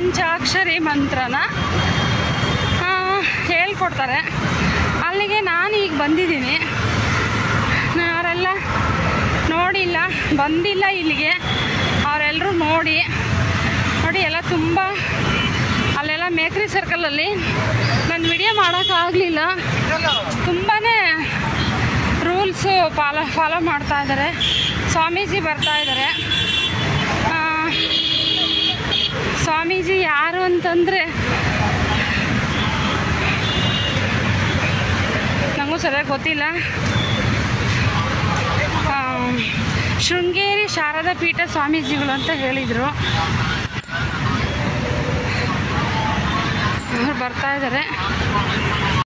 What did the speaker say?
ಪಂಚಾಕ್ಷರಿ ಮಂತ್ರನ ಆ, ಹೇಳ್ಕೊಡ್ತಾರೆ ಅಲ್ಲಿಗೆ ನಾನು ಈಗ ಬಂದಿದ್ದೀನಿ ಅವರೆಲ್ಲ ನೋಡಿಲ್ಲ ಬಂದಿಲ್ಲ ಇಲ್ಲಿಗೆ ಅವರೆಲ್ಲರೂ ನೋಡಿ ನೋಡಿ ಎಲ್ಲ ತುಂಬ ಅಲ್ಲೆಲ್ಲ ಮೇಕ್ರಿ ಸರ್ಕಲಲ್ಲಿ ನಾನು ವಿಡಿಯೋ ಮಾಡೋಕ್ಕಾಗಲಿಲ್ಲ ತುಂಬಾ ರೂಲ್ಸು ಫಾಲೋ ಫಾಲೋ ಮಾಡ್ತಾ ಇದ್ದಾರೆ ಸ್ವಾಮೀಜಿ ಬರ್ತಾ ಇದ್ದಾರೆ ಆ, ಸ್ವಾಮೀಜಿ ಯಾರು ಅಂತಂದರೆ ನನಗೂ ಸರಿಯಾಗಿ ಗೊತ್ತಿಲ್ಲ ಆ, ಶೃಂಗೇರಿ ಶಾರದಾ ಪೀಠ ಸ್ವಾಮೀಜಿಗಳು ಅಂತ ಹೇಳಿದರು ಅವ್ರು ಬರ್ತಾ ಇದ್ದಾರೆ